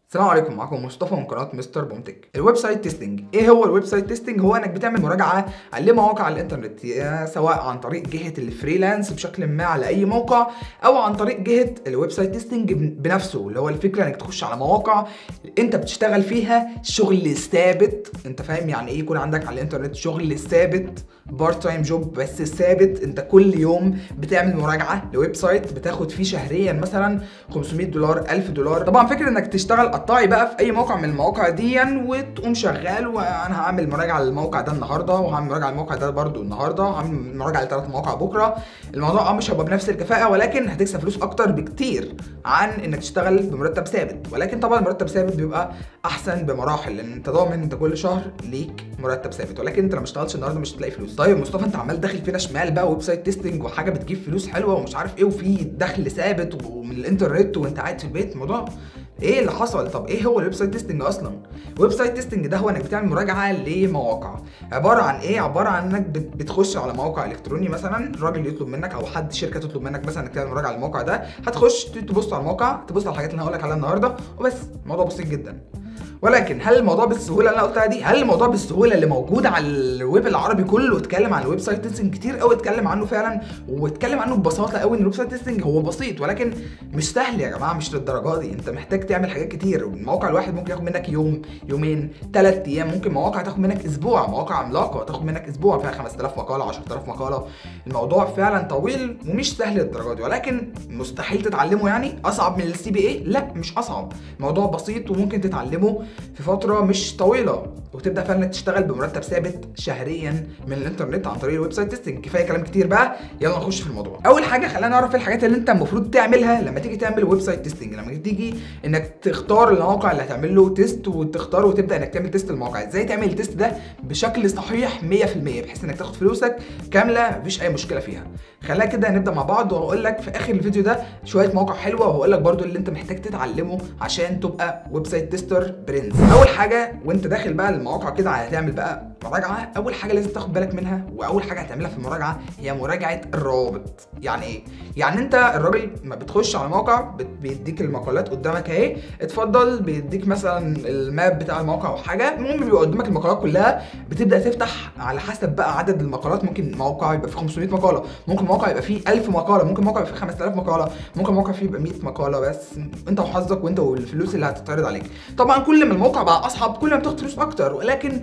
السلام عليكم معكم مصطفى من قناه مستر بومتك الويب سايت تيستنج ايه هو الويب سايت تيستنج هو انك بتعمل مراجعه على مواقع الانترنت يا سواء عن طريق جهه الفريلانس بشكل ما على اي موقع او عن طريق جهه الويب سايت تيستنج بنفسه اللي هو الفكره انك تخش على مواقع انت بتشتغل فيها شغل ثابت انت فاهم يعني ايه يكون عندك على الانترنت شغل ثابت بارت تايم جوب بس ثابت انت كل يوم بتعمل مراجعه لويب سايت بتاخد فيه شهريا مثلا 500 دولار 1000 دولار طبعا فكره انك تشتغل قطاعي بقى في اي موقع من المواقع دي وتقوم شغال وانا هعمل مراجعه للموقع ده النهارده وهعمل مراجعه للموقع ده برده النهارده هعمل مراجعه لثلاث مواقع بكره الموضوع اه مش هيبقى بنفس الكفاءه ولكن هتكسب فلوس اكتر بكتير عن انك تشتغل بمرتب ثابت ولكن طبعا المرتب ثابت بيبقى احسن بمراحل لان انت ضامن انت كل شهر ليك مرتب ثابت ولكن انت لو ما اشتغلتش النهارده مش هتلاقي فلوس طيب مصطفى انت عمال داخل فينا شمال بقى ويب سايت تيستنج وحاجه بتجيب فلوس حلوه ومش عارف ايه وفي دخل ثابت ومن الانترنت وانت قاعد في البيت الموضوع ايه اللي حصل طب ايه هو الويب سايت تيستنج اصلا الويب سايت تيستنج ده هو انك بتعمل مراجعه لمواقع عباره عن ايه عباره عن انك بت- بتخش على موقع الكتروني مثلا راجل يطلب منك او حد شركه تطلب منك مثلا انك تعمل مراجعه للموقع ده هتخش تبص على الموقع تبص على الحاجات اللي انا هقول لك عليها النهارده وبس الموضوع بسيط جدا ولكن هل الموضوع بالسهوله اللي انا قلتها دي هل الموضوع بالسهوله اللي موجود على الويب العربي كله اتكلم عن الويب سايت تيستنج كتير قوي اتكلم عنه فعلا واتكلم عنه ببساطه قوي ان الويب سايت تيستنج هو بسيط ولكن مش سهل يا جماعه مش للدرجه دي انت محتاج تعمل حاجات كتير الموقع الواحد ممكن ياخد منك يوم يومين ثلاث ايام ممكن مواقع تاخد منك اسبوع مواقع عملاقه تاخد منك اسبوع فيها 5000 مقاله 10000 مقاله الموضوع فعلا طويل ومش سهل للدرجه دي ولكن مستحيل تتعلمه يعني اصعب من السي بي اي لا مش اصعب الموضوع بسيط وممكن تتعلمه في فتره مش طويله وتبدا فعلا تشتغل بمرتب ثابت شهريا من الانترنت عن طريق الويب سايت تيستنج كفايه كلام كتير بقى يلا نخش في الموضوع اول حاجه خلينا نعرف ايه الحاجات اللي انت المفروض تعملها لما تيجي تعمل ويب سايت تيستنج لما تيجي انك تختار الموقع اللي هتعمل له تيست وتختاره وتبدا انك تعمل تيست الموقع ازاي تعمل التيست ده بشكل صحيح 100% بحيث انك تاخد فلوسك كامله مفيش اي مشكله فيها خلينا كده نبدا مع بعض وهقول لك في اخر الفيديو ده شويه مواقع حلوه وهقول لك برضو اللي انت محتاج تتعلمه عشان تبقى ويب سايت تيستر برنس اول حاجه وانت داخل بقى المواقع كده هتعمل بقى مراجعه اول حاجه لازم تاخد بالك منها واول حاجه هتعملها في المراجعه هي مراجعه الروابط يعني ايه يعني انت الراجل ما بتخش على موقع بت- بيديك المقالات قدامك اهي اتفضل بيديك مثلا الماب بتاع الموقع او حاجه المهم بيبقى قدامك المقالات كلها بتبدا تفتح على حسب بقى عدد المقالات ممكن موقع يبقى فيه 500 مقاله ممكن موقع يبقى فيه 1000 مقاله ممكن موقع يبقى فيه 5000 مقاله ممكن موقع فيه يبقى 100 مقاله بس انت وحظك وانت والفلوس اللي هتتعرض عليك طبعا كل ما الموقع بقى اصعب كل ما بتاخد فلوس اكتر ولكن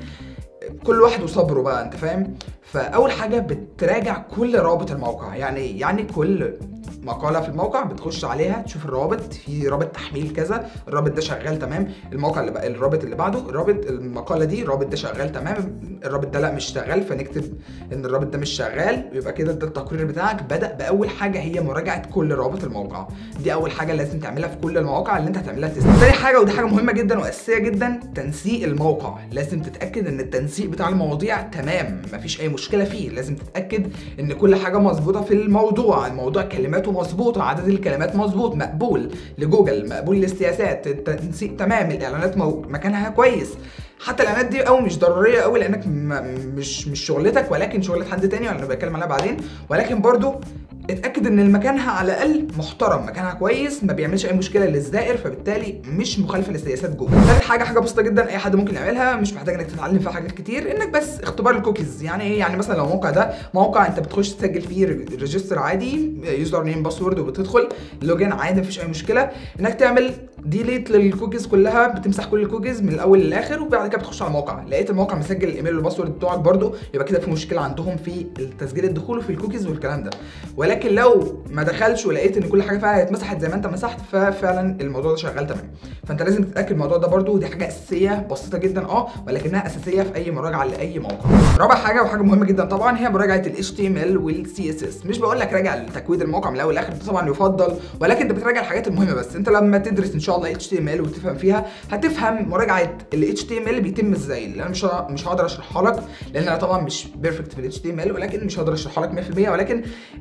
كل واحد وصبره بقى انت فاهم فاول حاجه بتراجع كل رابط الموقع يعني ايه يعني كل مقاله في الموقع بتخش عليها تشوف الرابط في رابط تحميل كذا الرابط ده شغال تمام الموقع اللي بقى الرابط اللي بعده الرابط المقاله دي الرابط ده شغال تمام الرابط ده لا مش شغال فنكتب ان الرابط ده مش شغال يبقى كده ده التقرير بتاعك بدا باول حاجه هي مراجعه كل رابط الموقع دي اول حاجه لازم تعملها في كل المواقع اللي انت هتعملها تيست تاني حاجه ودي حاجه مهمه جدا واساسيه جدا تنسيق الموقع لازم تتاكد ان التنسيق بتاع المواضيع تمام مفيش اي مشكله فيه لازم تتاكد ان كل حاجه مظبوطه في الموضوع الموضوع كلماته مظبوطه عدد الكلمات مظبوط مقبول لجوجل مقبول للسياسات التنسيق تمام الاعلانات مو... مكانها كويس حتى الاعلانات دي قوي مش ضروريه قوي لانك م... مش مش شغلتك ولكن شغله حد تاني وانا بتكلم عليها بعدين ولكن برضو اتاكد ان مكانها على الاقل محترم مكانها كويس ما بيعملش اي مشكله للزائر فبالتالي مش مخالفه لسياسات جوجل ثالث حاجه حاجه بسيطه جدا اي حد ممكن يعملها مش محتاج انك تتعلم فيها حاجات كتير انك بس اختبار الكوكيز يعني ايه يعني مثلا لو الموقع ده موقع انت بتخش تسجل فيه ريجستر عادي يوزر نيم باسورد وبتدخل لوجين عادي مفيش اي مشكله انك تعمل ديليت للكوكيز كلها بتمسح كل الكوكيز من الاول للاخر وبعد كده بتخش على الموقع لقيت الموقع مسجل الايميل والباسورد بتوعك برده يبقى كده في مشكله عندهم في تسجيل الدخول وفي الكوكيز والكلام ده ولكن لو ما دخلش ولقيت ان كل حاجه فيها اتمسحت زي ما انت مسحت ففعلا الموضوع ده شغال تمام فانت لازم تتاكد الموضوع ده برده ودي حاجه اساسيه بسيطه جدا اه ولكنها اساسيه في اي مراجعه لاي موقع رابع حاجه وحاجه مهمه جدا طبعا هي مراجعه ال HTML وال CSS مش بقول لك راجع تكوين الموقع من الاول للاخر ده طبعا يفضل ولكن انت بتراجع الحاجات المهمه بس انت لما تدرس ان شاء الله HTML وتفهم فيها هتفهم مراجعه ال HTML بيتم ازاي لان انا مش ه- مش هقدر اشرحها لك لان انا طبعا مش بيرفكت في ال HTML ولكن مش هقدر اشرحها لك 100% ولكن انت لما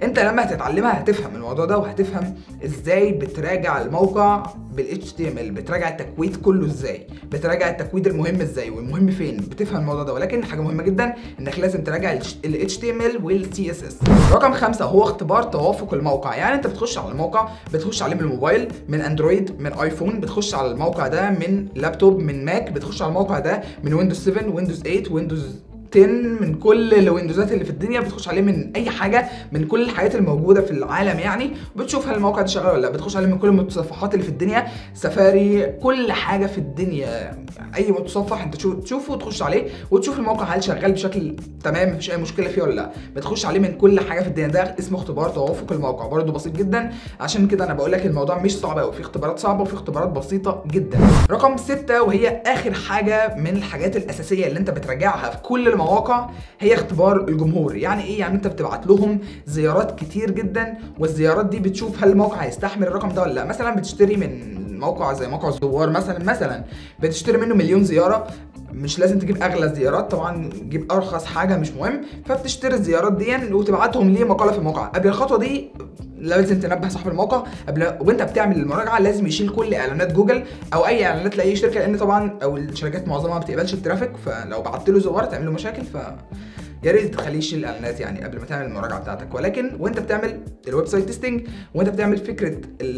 لما هتتعلمها هتفهم الموضوع ده وهتفهم ازاي بتراجع الموقع بال HTML بتراجع التكويد كله ازاي بتراجع التكويد المهم ازاي والمهم فين بتفهم الموضوع ده ولكن حاجه مهمه جدا انك لازم تراجع ال HTML وال CSS رقم خمسة هو اختبار توافق الموقع يعني انت بتخش على الموقع بتخش عليه من الموبايل من اندرويد من ايفون بتخش على الموقع ده من لابتوب من ماك بتخش على الموقع ده من ويندوز 7 ويندوز 8 ويندوز 10 من كل الويندوزات اللي في الدنيا بتخش عليه من اي حاجه من كل الحاجات الموجوده في العالم يعني بتشوف هل الموقع ده شغال ولا لا بتخش عليه من كل المتصفحات اللي في الدنيا سفاري كل حاجه في الدنيا اي متصفح انت تشوفه وتخش عليه وتشوف الموقع هل شغال بشكل تمام مفيش اي مشكله فيه ولا لا بتخش عليه من كل حاجه في الدنيا ده اسمه اختبار توافق الموقع برده بسيط جدا عشان كده انا بقول لك الموضوع مش صعب قوي في اختبارات صعبه وفي اختبارات بسيطه جدا رقم ستة وهي اخر حاجه من الحاجات الاساسيه اللي انت بتراجعها في كل المواقع هي اختبار الجمهور يعني ايه يعني انت بتبعت لهم زيارات كتير جدا والزيارات دي بتشوف هل الموقع هيستحمل الرقم ده ولا لا مثلا بتشتري من موقع زي موقع الزوار مثلا مثلا بتشتري منه مليون زياره مش لازم تجيب اغلى الزيارات طبعا جيب ارخص حاجه مش مهم فبتشتري الزيارات دي وتبعتهم ليه مقاله في الموقع قبل الخطوه دي لازم تنبه صاحب الموقع قبل وانت بتعمل المراجعه لازم يشيل كل اعلانات جوجل او اي اعلانات لاي شركه لان طبعا او الشركات معظمها ما بتقبلش الترافيك فلو بعت له زوار تعمل له مشاكل ف يا ريت تخليه يشيل الاعلانات يعني قبل ما تعمل المراجعه بتاعتك ولكن وانت بتعمل الويب سايت تيستنج وانت بتعمل فكره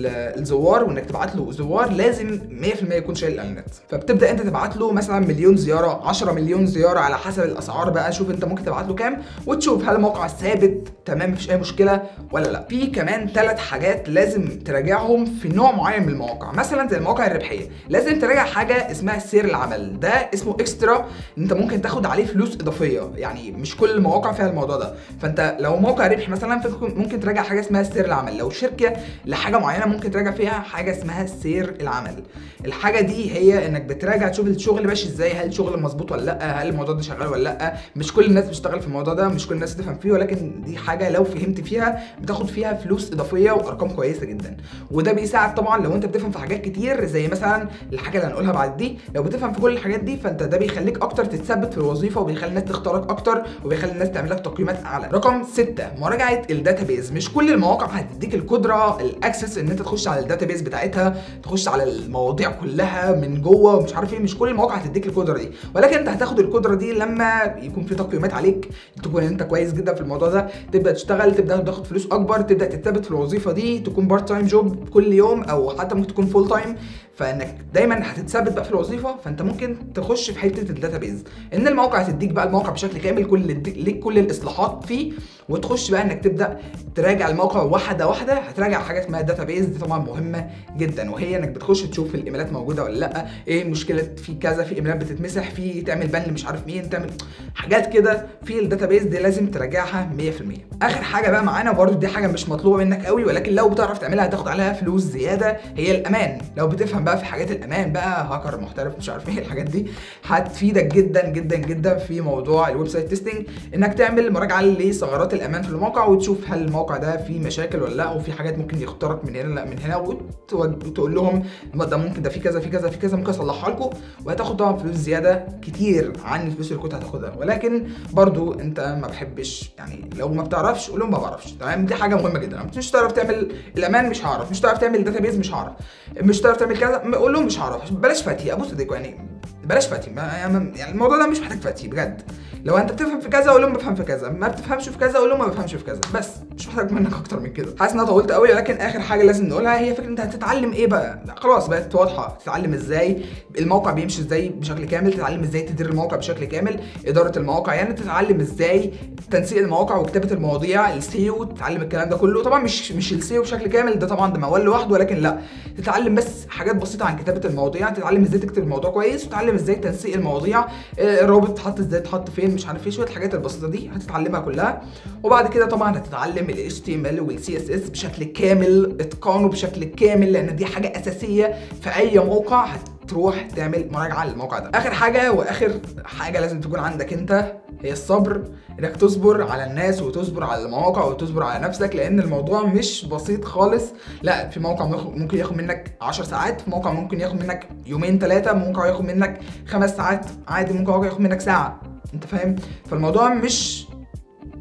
الزوار وانك تبعت له زوار لازم 100% يكون شايل الاعلانات فبتبدا انت تبعت له مثلا مليون زياره 10 مليون زياره على حسب الاسعار بقى شوف انت ممكن تبعت له كام وتشوف هل الموقع ثابت تمام مفيش اي مشكله ولا لا في كمان ثلاث حاجات لازم تراجعهم في نوع معين من المواقع مثلا زي المواقع الربحيه لازم تراجع حاجه اسمها سير العمل ده اسمه اكسترا انت ممكن تاخد عليه فلوس اضافيه يعني مش كل المواقع فيها الموضوع ده فانت لو موقع ربحي مثلا ممكن تراجع حاجه اسمها سير العمل لو شركه لحاجه معينه ممكن تراجع فيها حاجه اسمها سير العمل الحاجه دي هي انك بتراجع تشوف الشغل ماشي ازاي هل الشغل مظبوط ولا لا هل الموضوع ده شغال ولا لا مش كل الناس بتشتغل في الموضوع ده مش كل الناس تفهم فيه ولكن دي حاجه لو فهمت فيها بتاخد فيها فلوس اضافيه وارقام كويسه جدا وده بيساعد طبعا لو انت بتفهم في حاجات كتير زي مثلا الحاجه اللي هنقولها بعد دي لو بتفهم في كل الحاجات دي فانت ده بيخليك اكتر تتثبت في الوظيفه وبيخلي الناس تختارك اكتر وبيخلي الناس تعمل لك تقييمات اعلى رقم 6 مراجعه الداتابيز مش كل المواقع هتديك القدره الاكسس ان انت تخش على الداتابيز بتاعتها تخش على المواضيع كلها من جوه ومش عارف ايه مش كل المواقع هتديك القدره دي ولكن انت هتاخد القدره دي لما يكون في تقييمات عليك تكون انت كويس جدا في الموضوع ده تبدا تشتغل تبدا تاخد فلوس اكبر تبدا تثبت في الوظيفه دي تكون بارت تايم جوب كل يوم او حتى ممكن تكون فول تايم فانك دايما هتتثبت بقى في الوظيفه فانت ممكن تخش في حته الداتابيز ان الموقع هتديك بقى الموقع بشكل كامل كل ليك كل الاصلاحات فيه وتخش بقى انك تبدا تراجع الموقع واحده واحده هتراجع حاجه اسمها الداتابيز دي طبعا مهمه جدا وهي انك بتخش تشوف الايميلات موجوده ولا لا ايه المشكله في كذا في ايميلات بتتمسح في تعمل بان مش عارف مين تعمل حاجات كده في الداتابيز دي لازم تراجعها 100% اخر حاجه بقى معانا برضو دي حاجه مش مطلوبه منك قوي ولكن لو بتعرف تعملها هتاخد عليها فلوس زياده هي الامان لو بتفهم بقى في حاجات الامان بقى هاكر محترف مش عارف ايه الحاجات دي هتفيدك جدا جدا جدا في موضوع الويب سايت تيستنج انك تعمل مراجعه لثغرات الامان في الموقع وتشوف هل الموقع ده فيه مشاكل ولا لا وفي حاجات ممكن يخترق من هنا لا من هنا وتقول لهم ده ممكن ده في كذا في كذا في كذا ممكن اصلحها لكم وهتاخد طبعا فلوس زياده كتير عن الفلوس اللي كنت هتاخدها ولكن برضو انت ما بحبش يعني لو ما بتعرفش قول لهم ما بعرفش تمام دي حاجه مهمه جدا مش تعرف تعمل الامان مش هعرف مش تعرف تعمل داتابيز مش هعرف مش تعرف تعمل كذا قول لهم مش هعرف بلاش فتي ابص ايديكم يعني بلاش فتي يعني الموضوع ده مش محتاج فتي بجد لو انت بتفهم في كذا قول لهم بفهم في كذا ما بتفهمش في كذا قول لهم ما بفهمش في كذا بس مش محتاج منك اكتر من كده حاسس ان انا طولت قوي ولكن اخر حاجه لازم نقولها هي فكره انت هتتعلم ايه بقى خلاص بقت واضحه تتعلم ازاي الموقع بيمشي ازاي بشكل كامل تتعلم ازاي تدير الموقع بشكل كامل اداره المواقع يعني تتعلم ازاي تنسيق المواقع وكتابه المواضيع السيو تتعلم الكلام ده كله طبعا مش مش السيو بشكل كامل ده طبعا ده موال لوحده ولكن لا تتعلم بس حاجات بسيطه عن كتابه المواضيع تتعلم ازاي تكتب الموضوع كويس وتتعلم ازاي تنسيق المواضيع الرابط تحط ازاي تحط فين مش عارف ايه شويه الحاجات البسيطه دي هتتعلمها كلها وبعد كده طبعا هتتعلم ال HTML وال CSS بشكل كامل اتقانه بشكل كامل لان دي حاجه اساسيه في اي موقع تروح تعمل مراجعه للموقع ده اخر حاجه واخر حاجه لازم تكون عندك انت هي الصبر انك تصبر على الناس وتصبر على المواقع وتصبر على نفسك لان الموضوع مش بسيط خالص لا في موقع ممكن ياخد منك 10 ساعات في موقع ممكن ياخد منك يومين ثلاثه موقع ياخد منك خمس ساعات عادي ممكن ياخد منك ساعه انت فاهم فالموضوع مش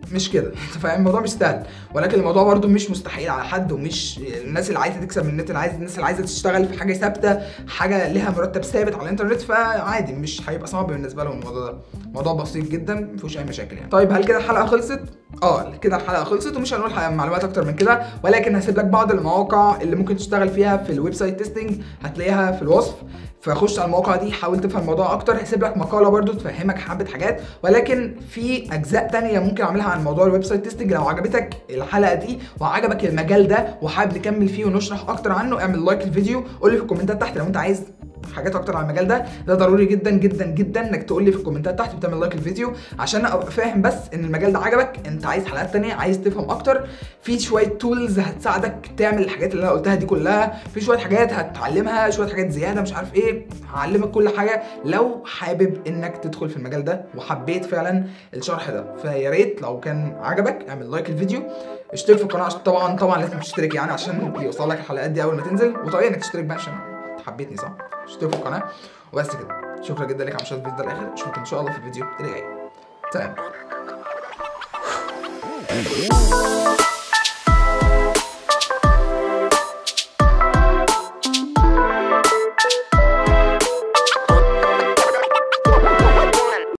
مش كده انت فاهم الموضوع مش سهل ولكن الموضوع برده مش مستحيل على حد ومش الناس اللي عايزه تكسب من النت اللي عايزه الناس اللي عايزه تشتغل في حاجه ثابته حاجه ليها مرتب ثابت على الانترنت فعادي مش هيبقى صعب بالنسبه لهم الموضوع ده موضوع بسيط جدا ما فيهوش اي مشاكل يعني طيب هل كده الحلقه خلصت اه كده الحلقه خلصت ومش هنقول معلومات اكتر من كده ولكن هسيب لك بعض المواقع اللي ممكن تشتغل فيها في الويب سايت تيستنج هتلاقيها في الوصف فخش على المواقع دي حاول تفهم الموضوع اكتر هسيب لك مقاله برده تفهمك حبه حاجات ولكن في اجزاء تانية ممكن اعملها عن موضوع الويب سايت تيستنج لو عجبتك الحلقه دي وعجبك المجال ده وحابب نكمل فيه ونشرح اكتر عنه اعمل لايك للفيديو قول لي في الكومنتات تحت لو انت عايز حاجات اكتر عن المجال ده ده ضروري جدا جدا جدا انك تقول لي في الكومنتات تحت وتعمل لايك للفيديو عشان ابقى فاهم بس ان المجال ده عجبك انت عايز حلقات تانية عايز تفهم اكتر في شويه تولز هتساعدك تعمل الحاجات اللي انا قلتها دي كلها في شويه حاجات هتتعلمها شويه حاجات زياده مش عارف ايه هعلمك كل حاجه لو حابب انك تدخل في المجال ده وحبيت فعلا الشرح ده فيا ريت لو كان عجبك اعمل لايك للفيديو اشترك في القناه طبعا طبعا لازم تشترك يعني عشان يوصلك الحلقات دي اول ما تنزل وطبيعي انك تشترك بقى عشان حبيتني صح اشترك في القناه وبس كده شكرا جدا لك على مشاهده الفيديو ده الاخر اشوفك ان شاء الله في الفيديو اللي جاي سلام